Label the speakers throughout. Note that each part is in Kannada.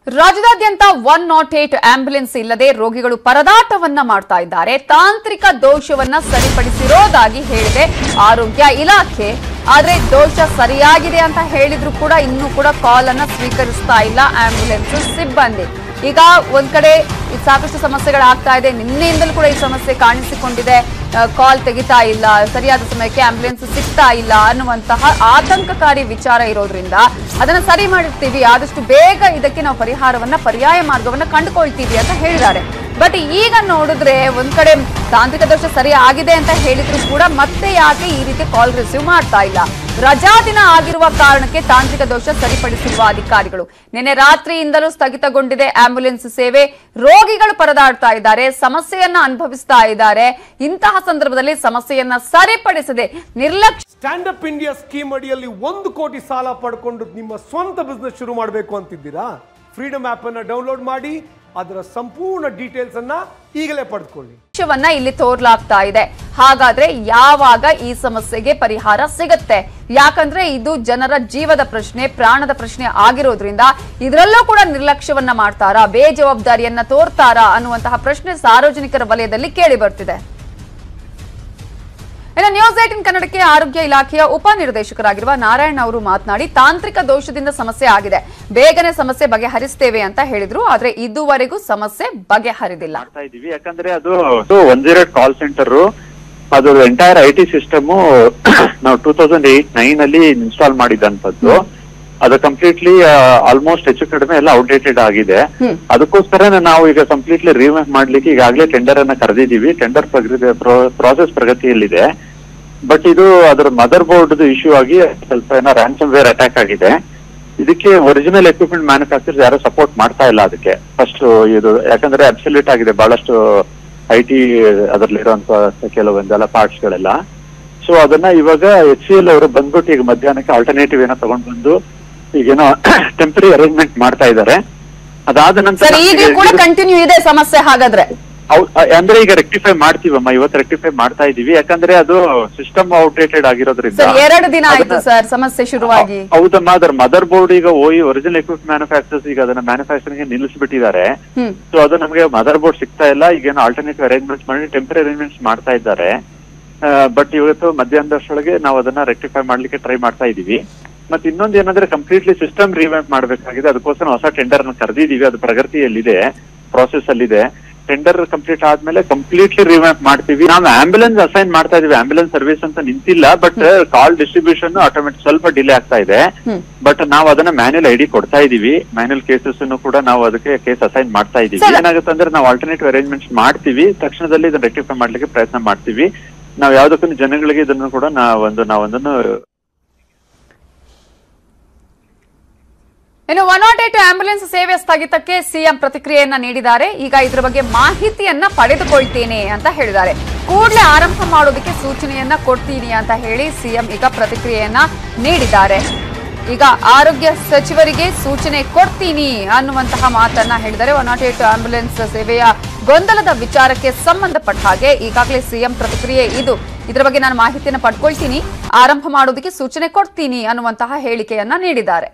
Speaker 1: ರಾಜ್ಯದಾದ್ಯಂತ ಒನ್ ನಾಟ್ ಏಟ್ ಆಂಬ್ಯುಲೆನ್ಸ್ ಇಲ್ಲದೆ ರೋಗಿಗಳು ಪರದಾಟವನ್ನ ಮಾಡ್ತಾ ಇದ್ದಾರೆ ತಾಂತ್ರಿಕ ದೋಷವನ್ನ ಸರಿಪಡಿಸಿರೋದಾಗಿ ಹೇಳಿದೆ ಆರೋಗ್ಯ ಇಲಾಖೆ ಆದ್ರೆ ದೋಷ ಸರಿಯಾಗಿದೆ ಅಂತ ಹೇಳಿದ್ರು ಕೂಡ ಇನ್ನೂ ಕೂಡ ಕಾಲ್ ಅನ್ನ ಸ್ವೀಕರಿಸ್ತಾ ಇಲ್ಲ ಆಂಬ್ಯುಲೆನ್ಸ್ ಸಿಬ್ಬಂದಿ ಈಗ ಒಂದ್ ಕಡೆ ಈ ಸಾಕಷ್ಟು ಸಮಸ್ಯೆಗಳಾಗ್ತಾ ಇದೆ ನಿನ್ನೆಯಿಂದಲೂ ಕೂಡ ಈ ಸಮಸ್ಯೆ ಕಾಣಿಸಿಕೊಂಡಿದೆ ಕಾಲ್ ತೆಗಿತಾ ಇಲ್ಲ ಸರಿಯಾದ ಸಮಯಕ್ಕೆ ಆಂಬ್ಯುಲೆನ್ಸ್ ಸಿಗ್ತಾ ಇಲ್ಲ ಅನ್ನುವಂತಹ ಆತಂಕಕಾರಿ ವಿಚಾರ ಇರೋದ್ರಿಂದ ಅದನ್ನ ಸರಿ ಮಾಡಿರ್ತೀವಿ ಆದಷ್ಟು ಬೇಗ ಇದಕ್ಕೆ ನಾವು ಪರಿಹಾರವನ್ನ ಪರ್ಯಾಯ ಮಾರ್ಗವನ್ನ ಕಂಡುಕೊಳ್ತೀವಿ ಅಂತ ಹೇಳಿದ್ದಾರೆ ಬಟ್ ಈಗ ನೋಡಿದ್ರೆ ಒಂದ್ ಕಡೆ ತಾಂತ್ರಿಕ ದೋಷ ಸರಿ ಆಗಿದೆ ಅಂತ ಹೇಳಿದ್ರು ಕೂಡ ಮತ್ತೆ ಯಾಕೆ ಈ ರೀತಿ ಕಾಲ್ ರಿಸೀವ್ ಮಾಡ್ತಾ ಇಲ್ಲ ರಜಾ ದಿನ ಆಗಿರುವ ಕಾರಣಕ್ಕೆ ತಾಂತ್ರಿಕ ದೋಷ ಸರಿಪಡಿಸಿರುವ ಅಧಿಕಾರಿಗಳು ನಿನ್ನೆ ರಾತ್ರಿಯಿಂದಲೂ ಸ್ಥಗಿತಗೊಂಡಿದೆ ಆಂಬ್ಯುಲೆನ್ಸ್ ಸೇವೆ ರೋಗಿಗಳು ಪರದಾಡ್ತಾ ಇದ್ದಾರೆ ಸಮಸ್ಯೆಯನ್ನ ಅನುಭವಿಸ್ತಾ ಇದ್ದಾರೆ ಇಂತಹ ಸಂದರ್ಭದಲ್ಲಿ ಸಮಸ್ಯೆಯನ್ನ ಸರಿಪಡಿಸದೆ ನಿರ್ಲಕ್ಷ್ಯ
Speaker 2: ಸ್ಟ್ಯಾಂಡ್ ಅಪ್ ಇಂಡಿಯಾ ಸ್ಕೀಮ್ ಅಡಿಯಲ್ಲಿ ಒಂದು ಕೋಟಿ ಸಾಲ ಪಡ್ಕೊಂಡು ನಿಮ್ಮ ಸ್ವಂತ ಬಿಸ್ನೆಸ್ ಶುರು ಮಾಡಬೇಕು ಅಂತಿದ್ದೀರಾ ಫ್ರೀಡಮ್ ಆಪ್ ಅನ್ನ ಡೌನ್ಲೋಡ್ ಮಾಡಿ ಅದರ ಸಂಪೂರ್ಣ ಡೀಟೇಲ್ಸ್ ಅನ್ನ ಈಗಲೇ ಪಡೆದುಕೊಳ್ಳಿ
Speaker 1: ವನ್ನ ಇಲ್ಲಿ ತೋರ್ಲಾಗ್ತಾ ಇದೆ ಹಾಗಾದ್ರೆ ಯಾವಾಗ ಈ ಸಮಸ್ಯೆಗೆ ಪರಿಹಾರ ಸಿಗುತ್ತೆ ಯಾಕಂದ್ರೆ ಇದು ಜನರ ಜೀವದ ಪ್ರಶ್ನೆ ಪ್ರಾಣದ ಪ್ರಶ್ನೆ ಆಗಿರೋದ್ರಿಂದ ಇದರಲ್ಲೂ ಕೂಡ ನಿರ್ಲಕ್ಷ್ಯವನ್ನ ಮಾಡ್ತಾರಾ ಬೇಜವಾಬ್ದಾರಿಯನ್ನ ತೋರ್ತಾರಾ ಅನ್ನುವಂತಹ ಪ್ರಶ್ನೆ ಸಾರ್ವಜನಿಕರ ವಲಯದಲ್ಲಿ ಕೇಳಿ ಬರ್ತಿದೆ ಇನ್ನು ನ್ಯೂಸ್ ಏಟಿನ್ ಕನ್ನಡಕ್ಕೆ ಆರೋಗ್ಯ ಇಲಾಖೆಯ ಉಪನಿರ್ದೇಶಕರಾಗಿರುವ ನಾರಾಯಣ್ ಅವರು ಮಾತನಾಡಿ ತಾಂತ್ರಿಕ ದೋಷದಿಂದ ಸಮಸ್ಯೆ ಆಗಿದೆ ಬೇಗನೆ ಸಮಸ್ಯೆ ಬಗೆಹರಿಸ್ತೇವೆ ಅಂತ ಹೇಳಿದ್ರು ಆದ್ರೆ ಇದುವರೆಗೂ ಸಮಸ್ಯೆ ಬಗೆಹರಿದಿಲ್ಲ
Speaker 3: ಮಾಡ್ತಾ ಇದೀವಿ ಯಾಕಂದ್ರೆ ಅದು ಒನ್ ಜೀರೋ ಕಾಲ್ ಸೆಂಟರ್ ಅದು ಎಂಟೈರ್ ಐ ಟಿ ಸಿಸ್ಟಮ್ ನಾವು ಟೂ ತೌಸಂಡ್ ಏಟ್ ನೈನ್ ಅಲ್ಲಿ ಇನ್ಸ್ಟಾಲ್ ಮಾಡಿದಂತದ್ದು ಅದು ಕಂಪ್ಲೀಟ್ಲಿ ಆಲ್ಮೋಸ್ಟ್ ಹೆಚ್ಚು ಕಡಿಮೆ ಎಲ್ಲ ಔಟ್ಡೇಟೆಡ್ ಆಗಿದೆ ಅದಕ್ಕೋಸ್ಕರ ನಾವು ಈಗ ಕಂಪ್ಲೀಟ್ಲಿ ರಿವ್ಯಾಪ್ ಮಾಡ್ಲಿಕ್ಕೆ ಈಗಾಗಲೇ ಟೆಂಡರ್ ಅನ್ನ ಕರೆದಿದ್ದೀವಿ ಟೆಂಡರ್ ಪ್ರಾಸೆಸ್ ಪ್ರಗತಿಯಲ್ಲಿದೆ ಬಟ್ ಇದು ಅದರ ಮದರ್ ಬೋರ್ಡ್ ಇಶ್ಯೂ ಆಗಿ ಸ್ವಲ್ಪ ಏನೋ ರ್ಯಾನ್ಸಮ್ ವೇರ್ ಅಟ್ಯಾಕ್ ಆಗಿದೆ ಇದಕ್ಕೆ ಒರಿಜಿನಲ್ ಎಕ್ವಿಪ್ಮೆಂಟ್ ಮ್ಯಾನುಫ್ಯಾಕ್ಚರ್ಸ್ ಯಾರು ಸಪೋರ್ಟ್ ಮಾಡ್ತಾ ಇಲ್ಲ ಅದಕ್ಕೆ ಫಸ್ಟ್ ಇದು ಯಾಕಂದ್ರೆ ಅಬ್ಸಲ್ಯೂಟ್ ಆಗಿದೆ ಬಹಳಷ್ಟು ಐ ಟಿ ಅದರಲ್ಲಿರುವಂತ ಕೆಲವೊಂದೆಲ್ಲ ಪಾರ್ಟ್ಸ್ ಗಳೆಲ್ಲ ಸೊ ಅದನ್ನ ಇವಾಗ ಎಚ್ ಸಿ ಎಲ್ ಅವರು ಬಂದ್ಬಿಟ್ಟು ಈಗ ಮಧ್ಯಾಹ್ನಕ್ಕೆ ಆಲ್ಟರ್ನೇಟಿವ್ ಏನೋ ತಗೊಂಡ್ ಬಂದು ಈಗೇನೋ ಟೆಂಪರರಿ ಅರೇಂಜ್ಮೆಂಟ್ ಮಾಡ್ತಾ ಇದ್ದಾರೆ ಅದಾದ ನಂತರ
Speaker 1: ಸರ್ ಈಗಲೂ ಕೂಡ ಕಂಟಿನ್ಯೂ ಇದೆ ಸಮಸ್ಯೆ ಹಾಗಾದ್ರೆ
Speaker 3: ಹೌ- ಅಂದ್ರೆ ಈಗ ರೆಕ್ಟಿಫೈ ಮಾಡ್ತೀವಮ್ಮ ಇವತ್ತು ರೆಕ್ಟಿಫೈ ಮಾಡ್ತಾ ಇದೀವಿ ಯಾಕಂದ್ರೆ ಅದು ಸಿಸ್ಟಮ್ ಔಟ್ಡೇಟೆಡ್ ಆಗಿರೋದ್ರಿಂದ
Speaker 1: ಸರ್ ಎರಡು ದಿನ ಆಯ್ತು
Speaker 3: ಅದನ್ನ-
Speaker 1: ಸರ್ ಸಮಸ್ಯೆ ಶುರುವಾಗಿ
Speaker 3: ಹೌದಮ್ಮ ಅದರ ಮದರ್ ಬೋರ್ಡ್ ಈಗ ಓಯಿ ಒರಿಜಿನಲ್ ಎಕ್ವಿಪ್ ಮ್ಯಾನುಫ್ಯಾಕ್ಚರ್ಸ್ ಈಗ ಅದನ್ನ ಮ್ಯಾನುಫ್ಯಾಕ್ಚರಿಂಗ್ ನಿಲ್ಲಿಸ್ಬಿಟ್ಟಿದ್ದಾರೆ
Speaker 1: ಹ್ಮ್
Speaker 3: ಸೊ ಅದು ನಮಗೆ ಮದರ್ ಬೋರ್ಡ್ ಸಿಗ್ತಾ ಇಲ್ಲ ಈಗೇನೋ ಆಲ್ಟರ್ನೇಟಿವ್ ಅರೇಂಜ್ಮೆಂಟ್ಸ್ ಮಾಡಿ ಟೆಂಪರರಿ ಅರೇಂಜ್ಮೆಂಟ್ಸ್ ಮಾಡ್ತಾ ಇದ್ದಾರೆ ಬಟ್ ಇವತ್ತು ಮಧ್ಯಾಹ್ನದಷ್ಟೊಳಗೆ ನಾವು ಅದನ್ನ ರೆಕ್ಟಿಫೈ ಮಾಡ್ಲಿಕ್ಕೆ ಟ್ರೈ ಮಾಡ್ತಾ ಇದೀವಿ ಮತ್ತೆ ಇನ್ನೊಂದು ಏನಂದ್ರೆ ಕಂಪ್ಲೀಟ್ಲಿ ಸಿಸ್ಟಮ್ ರಿವ್ಯಾಂಪ್ ಮಾಡಬೇಕಾಗಿದೆ ಅದಕ್ಕೋಸ್ಕರ ಹೊಸ ಟೆಂಡರ್ ಅನ್ನು ಕರೆದಿದೀವಿ ಅದು ಪ್ರಗತಿಯಲ್ಲಿದೆ ಪ್ರಾಸೆಸ್ ಅಲ್ಲಿದೆ ಟೆಂಡರ್ ಕಂಪ್ಲೀಟ್ ಆದ್ಮೇಲೆ ಕಂಪ್ಲೀಟ್ಲಿ ರಿವ್ಯಾಂಪ್ ಮಾಡ್ತೀವಿ ನಾವು ಆಂಬ್ಯುಲೆನ್ಸ್ ಅಸೈನ್ ಮಾಡ್ತಾ ಇದೀವಿ ಆಂಬ್ಯುಲೆನ್ಸ್ ಸರ್ವಿಸ್ ಅಂತ ನಿಂತಿಲ್ಲ ಬಟ್ ಕಾಲ್ ಡಿಸ್ಟ್ರಿಬ್ಯೂಷನ್ ಆಟೋಮೆಟಿಕ್ ಸ್ವಲ್ಪ ಡಿಲೇ ಆಗ್ತಾ ಇದೆ
Speaker 1: ಹ್ಮ್.
Speaker 3: ಬಟ್ ನಾವು ಅದನ್ನ ಮ್ಯಾನ್ಯಲ್ ಐಡಿ ಕೊಡ್ತಾ ಇದೀವಿ ಮ್ಯಾನ್ಯಲ್ ಕೇಸಸ್ ಕೂಡ ನಾವು ಅದಕ್ಕೆ ಕೇಸ್ ಅಸೈನ್ ಮಾಡ್ತಾ ಇದೀವಿ
Speaker 1: ಸರ್-
Speaker 3: ಏನಾಗುತ್ತೆ ಅಂದ್ರೆ ನಾವು ಆಲ್ಟರ್ನೇಟಿವ್ ಅರೇಂಜ್ಮೆಂಟ್ಸ್ ಮಾಡ್ತೀವಿ ತಕ್ಷಣದಲ್ಲಿ ಇದನ್ನ ರೆಕ್ಟಿಫೈ ಮಾಡ್ಲಿಕ್ಕೆ ಪ್ರಯತ್ನ ಮಾಡ್ತೀವಿ ನಾವು ಯಾವ್ದಕ್ಕೂ ಜನಗಳಿಗೆ ಇದನ್ನು ಕೂಡ ನಾವೊಂದು ನಾವೊಂದನ್ನು
Speaker 1: ಇನ್ನು ಒನ್ ನಾಟ್ ಏಟ್ ಆಂಬ್ಯುಲೆನ್ಸ್ ಸೇವೆ ಸ್ಥಗಿತಕ್ಕೆ ಸಿಎಂ ಪ್ರತಿಕ್ರಿಯೆಯನ್ನ ನೀಡಿದ್ದಾರೆ ಈಗ ಇದ್ರ ಬಗ್ಗೆ ಮಾಹಿತಿಯನ್ನ ಪಡೆದುಕೊಳ್ತೇನೆ ಅಂತ ಹೇಳಿದ್ದಾರೆ ಕೂಡಲೇ ಆರಂಭ ಮಾಡೋದಕ್ಕೆ ಸೂಚನೆಯನ್ನ ಕೊಡ್ತೀನಿ ಅಂತ ಹೇಳಿ ಸಿಎಂ ಈಗ ಪ್ರತಿಕ್ರಿಯೆಯನ್ನ ನೀಡಿದ್ದಾರೆ ಈಗ ಆರೋಗ್ಯ ಸಚಿವರಿಗೆ ಸೂಚನೆ ಕೊಡ್ತೀನಿ ಅನ್ನುವಂತಹ ಮಾತನ್ನ ಹೇಳಿದ್ದಾರೆ ಒನ್ ನಾಟ್ ಏಟ್ ಆಂಬ್ಯುಲೆನ್ಸ್ ಸೇವೆಯ ಗೊಂದಲದ ವಿಚಾರಕ್ಕೆ ಸಂಬಂಧಪಟ್ಟ ಹಾಗೆ ಈಗಾಗಲೇ ಸಿಎಂ ಪ್ರತಿಕ್ರಿಯೆ ಇದು ಇದರ ಬಗ್ಗೆ ನಾನು ಮಾಹಿತಿಯನ್ನು ಪಡ್ಕೊಳ್ತೀನಿ ಆರಂಭ ಮಾಡೋದಕ್ಕೆ ಸೂಚನೆ ಕೊಡ್ತೀನಿ ಅನ್ನುವಂತಹ ಹೇಳಿಕೆಯನ್ನ ನೀಡಿದ್ದಾರೆ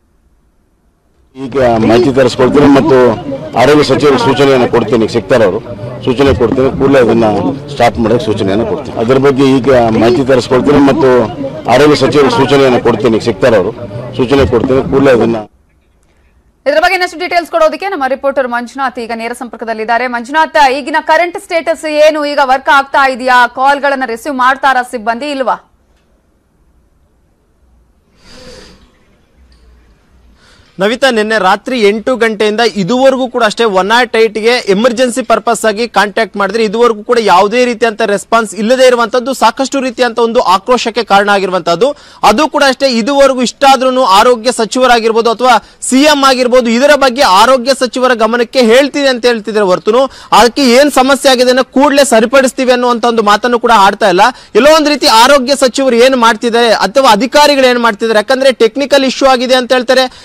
Speaker 4: ಈಗ ಮಾಹಿತಿ ತರಿಸ್ಕೊಡ್ತೀನಿ ಮತ್ತು ಆರೋಗ್ಯ ಸಚಿವರಿಗೆ ಸೂಚನೆಯನ್ನು ಕೊಡ್ತೀನಿ ಈಗ ಸಿಗ್ತಾರೆ ಅವರು ಸೂಚನೆ ಕೊಡ್ತೀನಿ ಕೂಡಲೇ ಅದನ್ನ ಸ್ಟಾರ್ಟ್ ಮಾಡೋಕೆ ಸೂಚನೆಯನ್ನು ಕೊಡ್ತೀನಿ ಅದರ ಬಗ್ಗೆ ಈಗ ಮಾಹಿತಿ ತರಿಸ್ಕೊಡ್ತೀನಿ ಮತ್ತು ಆರೋಗ್ಯ ಸಚಿವರಿಗೆ ಸೂಚನೆಯನ್ನು ಕೊಡ್ತೀನಿ ಈಗ ಸಿಗ್ತಾರೆ ಅವರು ಸೂಚನೆ ಕೊಡ್ತೀನಿ ಕೂಡಲೇ ಅದನ್ನ
Speaker 1: ಇದರ ಬಗ್ಗೆ ಇನ್ನಷ್ಟು ಡೀಟೇಲ್ಸ್ ಕೊಡೋದಕ್ಕೆ ನಮ್ಮ ರಿಪೋರ್ಟರ್ ಮಂಜುನಾಥ್ ಈಗ ನೇರ ಸಂಪರ್ಕದಲ್ಲಿದ್ದಾರೆ ಮಂಜುನಾಥ್ ಈಗಿನ ಕರೆಂಟ್ ಸ್ಟೇಟಸ್ ಏನು ಈಗ ವರ್ಕ್ ಆಗ್ತಾ ಇದೆಯಾ ಕಾಲ್ಗಳನ್ನ ರಿಸೀವ್ ಮಾಡ್ತಾರಾ ಸಿಬ್ಬಂದಿ ಇಲ್ವಾ
Speaker 5: ನವಿತಾ ನಿನ್ನೆ ರಾತ್ರಿ ಎಂಟು ಗಂಟೆಯಿಂದ ಇದುವರೆಗೂ ಕೂಡ ಅಷ್ಟೇ ಒನ್ ನಾಟ್ ಗೆ ಎಮರ್ಜೆನ್ಸಿ ಪರ್ಪಸ್ ಆಗಿ ಕಾಂಟ್ಯಾಕ್ಟ್ ಮಾಡಿದ್ರೆ ಇದುವರೆಗೂ ಕೂಡ ಯಾವುದೇ ರೀತಿಯಂತ ರೆಸ್ಪಾನ್ಸ್ ಇಲ್ಲದೆ ಇರುವಂತದ್ದು ಸಾಕಷ್ಟು ರೀತಿಯಂತ ಒಂದು ಆಕ್ರೋಶಕ್ಕೆ ಕಾರಣ ಆಗಿರುವಂತದ್ದು ಅದು ಕೂಡ ಅಷ್ಟೇ ಇದುವರೆಗೂ ಇಷ್ಟಾದ್ರೂ ಆರೋಗ್ಯ ಸಚಿವರಾಗಿರ್ಬೋದು ಅಥವಾ ಸಿಎಂ ಆಗಿರ್ಬೋದು ಇದರ ಬಗ್ಗೆ ಆರೋಗ್ಯ ಸಚಿವರ ಗಮನಕ್ಕೆ ಹೇಳ್ತೀನಿ ಅಂತ ಹೇಳ್ತಿದ್ರೆ ಹೊರತು ಅದಕ್ಕೆ ಏನ್ ಸಮಸ್ಯೆ ಆಗಿದೆ ಅನ್ನೋ ಕೂಡಲೇ ಸರಿಪಡಿಸ್ತೀವಿ ಅನ್ನುವಂತ ಒಂದು ಮಾತನ್ನು ಕೂಡ ಆಡ್ತಾ ಇಲ್ಲ ಎಲ್ಲೋ ಒಂದ್ ರೀತಿ ಆರೋಗ್ಯ ಸಚಿವರು ಏನ್ ಮಾಡ್ತಿದ್ದಾರೆ ಅಥವಾ ಅಧಿಕಾರಿಗಳು ಏನ್ ಮಾಡ್ತಿದ್ದಾರೆ ಯಾಕಂದ್ರೆ ಟೆಕ್ನಿಕಲ್ ಇಶ್ಯೂ ಆಗಿದೆ ಅಂತ ಹೇಳ್ತಾರೆ ನಿನ್ನ ರಾತ್ರಿ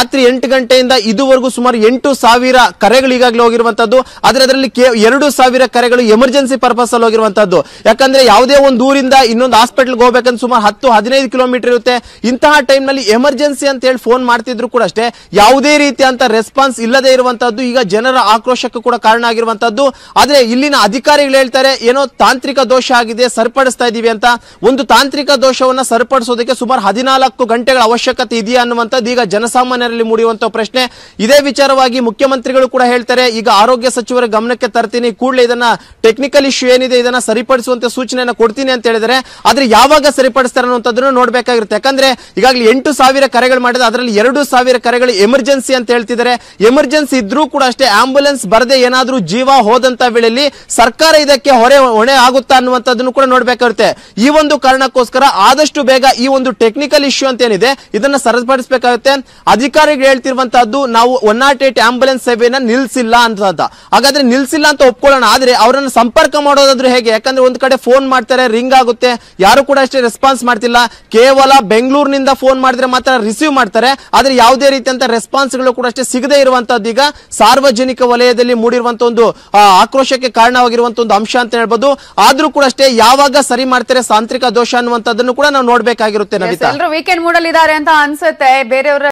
Speaker 5: ರಾತ್ರಿ ಎಂಟು ಗಂಟೆಯಿಂದ ಇದುವರೆಗೂ ಸುಮಾರು ಎಂಟು ಸಾವಿರ ಕರೆಗಳು ಈಗಾಗಲೇ ಹೋಗಿರುವಂತದ್ದು ಆದ್ರೆ ಅದರಲ್ಲಿ ಕೇ- ಎರಡು ಸಾವಿರ ಕರೆಗಳು ಎಮರ್ಜೆನ್ಸಿ ಪರ್ಪಸ್ ಅಲ್ಲಿ ಹೋಗಿರುವಂತದ್ದು ಯಾಕಂದ್ರೆ ಯಾವುದೇ ಒಂದು ಊರಿಂದ ಇನ್ನೊಂದು ಹಾಸ್ಪಿಟಲ್ಗೆ ಹೋಗ್ಬೇಕಂದ್ರೆ ಸುಮಾರು ಹತ್ತು ಹದಿನೈದು ಕಿಲೋಮೀಟರ್ ಇರುತ್ತೆ ಇಂತಹ ಟೈಮ್ ನಲ್ಲಿ ಎಮರ್ಜೆನ್ಸಿ ಅಂತ ಹೇಳಿ ಫೋನ್ ಮಾಡ್ತಿದ್ರು ಕೂಡ ಅಷ್ಟೇ ಯಾವುದೇ ರೀತಿಯಂತ ರೆಸ್ಪಾನ್ಸ್ ಇಲ್ಲದೆ ಇರುವಂತದ್ದು ಈಗ ಜನರ ಆಕ್ರೋಶಕ್ಕೂ ಕೂಡ ಕಾರಣ ಆಗಿರುವಂತದ್ದು ಆದ್ರೆ ಇಲ್ಲಿನ ಅಧಿಕಾರಿಗಳು ಹೇಳ್ತಾರೆ ಏನೋ ತಾಂತ್ರಿಕ ದೋಷ ಆಗಿದೆ ಸರಿಪಡಿಸ್ತಾ ಇದೀವಿ ಅಂತ ಒಂದು ತಾಂತ್ರಿಕ ದೋಷವನ್ನ ಸರಿಪಡಿಸೋದಕ್ಕೆ ಸುಮಾರು ಹದಿನಾಲ್ಕು ಗಂಟೆಗಳ ಅವಶ್ಯಕತೆ ಇದೆಯಾ ಅನ್ನುವಂಥದ್ದು ಈಗ ಜನಸಾಮಾನ್ಯರಲ್ಲಿ ಮೂಡಿರುವಂತಹ ಪ್ರಶ್ನೆ ಇದೇ ವಿಚಾರವಾಗಿ ಮುಖ್ಯಮಂತ್ರಿಗಳು ಕೂಡ ಹೇಳ್ತಾರೆ ಈಗ ಆರೋಗ್ಯ ಸಚಿವರ ಗಮನಕ್ಕೆ ತರ್ತೀನಿ ಕೂಡಲೇ ಇದನ್ನ ಟೆಕ್ನಿಕಲ್ ಇಶ್ಯೂ ಏನಿದೆ ಇದನ್ನ ಸರಿಪಡಿಸುವಂತೆ ಸೂಚನೆಯನ್ನ ಕೊಡ್ತೀನಿ ಅಂತ ಹೇಳಿದರೆ ಆದ್ರೆ ಯಾವಾಗ ಸರಿಪಡಿಸ್ತಾರೆ ಅನ್ನುವಂಥದ್ದನ್ನು ನೋಡ್ಬೇಕಾಗಿರುತ್ತೆ ಯಾಕಂದ್ರೆ ಈಗಾಗಲೇ ಎಂಟು ಸಾವಿರ ಕರೆಗಳು ಮಾಡಿದ್ರೆ ಅದರಲ್ಲಿ ಎರಡು ಸಾವಿರ ಕರೆಗಳು ಎಮರ್ಜೆನ್ಸಿ ಅಂತ ಹೇಳ್ತಿದ್ದಾರೆ ಎಮರ್ಜೆನ್ಸಿ ಇದ್ರೂ ಕೂಡ ಅಷ್ಟೇ ಆಂಬುಲೆನ್ಸ್ ಬರದೆ ಏನಾದ್ರೂ ಜೀವ ಹೋದಂತ ವೇಳೆಯಲ್ಲಿ ಸರ್ಕಾರ ಇದಕ್ಕೆ ಹೊರೆ ಹೊಣೆ ಆಗುತ್ತಾ ಅನ್ನುವಂಥದ್ದನ್ನು ಕೂಡ ನೋಡ್ಬೇಕಾಗುತ್ತೆ ಈ ಒಂದು ಕಾರಣಕ್ಕೋಸ್ಕರ ಆದಷ್ಟು ಬೇಗ ಈ ಒಂದು ಟೆಕ್ನಿಕಲ್ ಇಶ್ಯೂ ಅಂತ ಏನಿದೆ ಇದನ್ನ ಸರಿಪಡಿಸಬೇಕಾಗುತ್ತೆ ಅಧಿಕಾರಿಗಳು ಹೇಳ್ತಿರುವಂತಹದ್ದು ನಾವು ಒನ್ ನಾಟ್ ಏಟ್ ಆಂಬುಲೆನ್ಸ್ ಸೇವೆಯನ್ನ ನಿಲ್ಸಿಲ್ಲ ಅಂತ ಹಾಗಾದ್ರೆ ನಿಲ್ಸಿಲ್ಲ ಅಂತ ಒಪ್ಕೊಳ್ಳೋಣ ಆದ್ರೆ ಅವರನ್ನು ಸಂಪರ್ಕ ಮಾಡೋದಾದ್ರೆ ಹೇಗೆ ಯಾಕಂದ್ರೆ ಒಂದ್ ಕಡೆ ಫೋನ್ ಮಾಡ್ತಾರೆ ರಿಂಗ್ ಆಗುತ್ತೆ ಯಾರು ಕೂಡ ಅಷ್ಟೇ ರೆಸ್ಪಾನ್ಸ್ ಮಾಡ್ತಿಲ್ಲ ಕೇವಲ ಬೆಂಗಳೂರಿನಿಂದ ಫೋನ್ ಮಾಡಿದ್ರೆ ಮಾತ್ರ ರಿಸೀವ್ ಮಾಡ್ತಾರೆ ಆದ್ರೆ ಯಾವುದೇ ರೀತಿಯಂತ ರೆಸ್ಪಾನ್ಸ್ಗಳು ಕೂಡ ಅಷ್ಟೇ ಸಿಗದೇ ಇರುವಂತದ್ದು ಈಗ ಸಾರ್ವಜನಿಕ ವಲಯದಲ್ಲಿ ಮೂಡಿರುವಂತ ಒಂದು ಆ, ಆಕ್ರೋಶಕ್ಕೆ ಕಾರಣವಾಗಿರುವಂತ ಒಂದು ಅಂಶ ಅಂತ ಹೇಳ್ಬೋದು ಆದ್ರೂ ಕೂಡ ಅಷ್ಟೇ ಯಾವಾಗ ಸರಿ ಮಾಡ್ತಾರೆ ತಾಂತ್ರಿಕ ದೋಷ ಅನ್ನುವಂಥದ್ದನ್ನು ಕೂಡ ನಾವು ನೋಡ್ಬೇಕಾಗಿರುತ್ತೆ ನವಿತಾ
Speaker 1: ಎಲ್ಲರೂ ವೀಕೆಂಡ್ ಮೂಡಲ್ ಇದ್ದಾರೆ ಅಂತ ಅನ್ಸುತ್ತೆ ಬೇರೆಯವರ